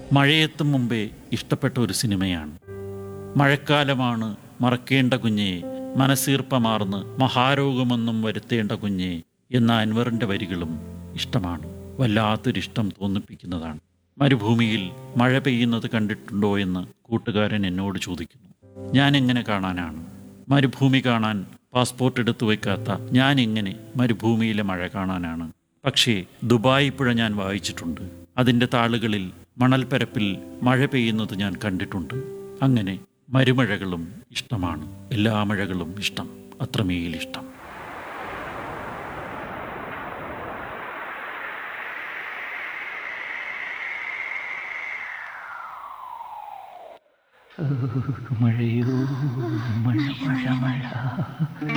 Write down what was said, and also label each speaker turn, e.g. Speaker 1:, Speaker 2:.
Speaker 1: മഴയെത്തും മുമ്പേ ഇഷ്ടപ്പെട്ട ഒരു സിനിമയാണ് മഴക്കാലമാണ് മറക്കേണ്ട കുഞ്ഞെ മനസ്സീർപ്പമാർന്ന് മഹാരോഗമൊന്നും വരുത്തേണ്ട കുഞ്ഞെ എന്ന അൻവറിൻ്റെ വരികളും ഇഷ്ടമാണ് വല്ലാത്തൊരിഷ്ടം തോന്നിപ്പിക്കുന്നതാണ് മരുഭൂമിയിൽ മഴ പെയ്യുന്നത് കണ്ടിട്ടുണ്ടോ എന്ന് കൂട്ടുകാരൻ എന്നോട് ചോദിക്കുന്നു ഞാൻ എങ്ങനെ കാണാനാണ് മരുഭൂമി കാണാൻ പാസ്പോർട്ട് എടുത്തു വയ്ക്കാത്ത ഞാൻ എങ്ങനെ മരുഭൂമിയിലെ മഴ കാണാനാണ് പക്ഷേ ദുബായ് പുഴ ഞാൻ വായിച്ചിട്ടുണ്ട് അതിൻ്റെ താളുകളിൽ മണൽപ്പരപ്പിൽ മഴ പെയ്യുന്നത് ഞാൻ കണ്ടിട്ടുണ്ട് അങ്ങനെ മരുമഴകളും ഇഷ്ടമാണ് എല്ലാ മഴകളും ഇഷ്ടം അത്രമേൽ ഇഷ്ടം
Speaker 2: മഴയോ മഴ മഴ മഴ